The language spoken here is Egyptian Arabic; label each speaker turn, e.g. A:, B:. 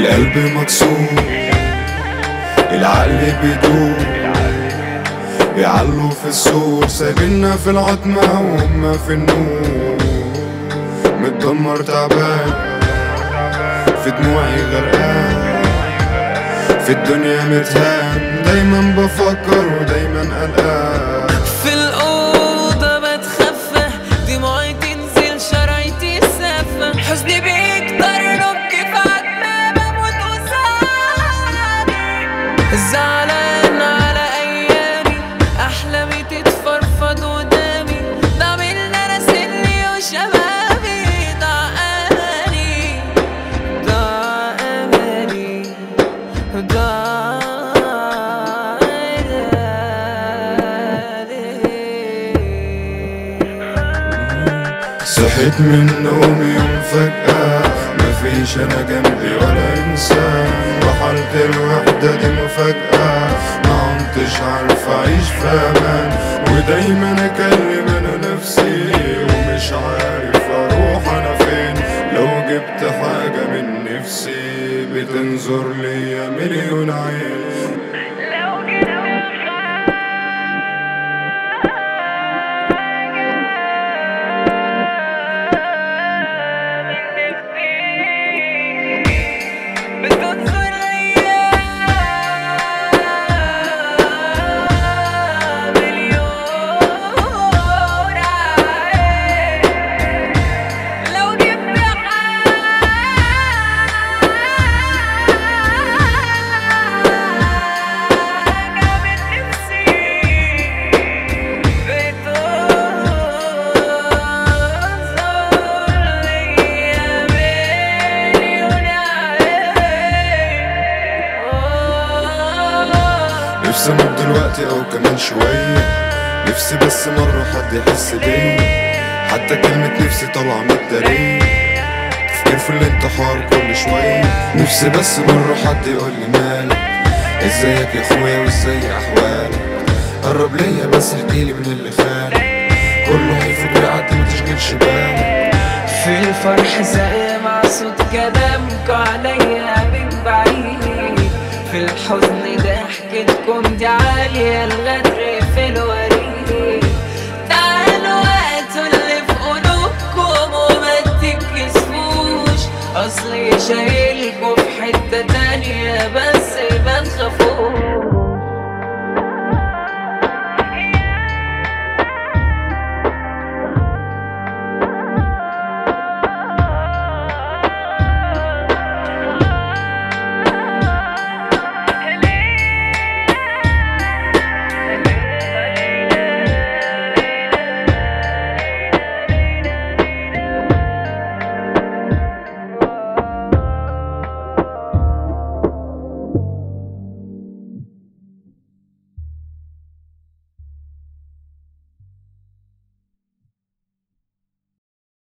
A: القلب مكسور العقل بيدور بيعلوا في السور سايبيننا في العتمة وهم في النور متدمر تعبان في دموعي غرقان في الدنيا متهان دايما بفكر ودايما قلقان
B: في الأوضة بتخفى دموعي تنزل شرايطي سافة حزني بيكتر نبكي في عتمة بموت قصادي زعلان على أيامي أحلامي تتفرفض قدامي ضاع مننا سني وشبابي ضاع أملي ضاع أملي ضاع
A: صحيت من نومي يوم فجأة مفيش أنا جنبي ولا إنسان وحالة الوحدة دي مفاجأة ما عدتش عارف أعيش في أمان ودايما أكلم أنا نفسي ومش عارف أروح أنا فين لو جبت حاجة من نفسي بتنظر ليا مليون عين
B: بتنظر ليا مليون عين لو جبت حاجة من نفسي بتنظر ليا مليون عين
A: نفسي اموت دلوقتي او كمان شوية نفسي بس مرة حد يحس بيا حتى كلمة نفسي طالعة متدارية تفكير في الانتحار كل شوية نفسي بس مرة حد يقول لي مالك ازيك يا اخويا وازاي احوالك قرب ليا بس احكيلي من اللي خانك كله هيفوت ويعدي متشغلش بالك
B: في الفرح زي مع صوت كلامكوا عليا من بعيد في الحزن ضحكتكم دي عالية الغدا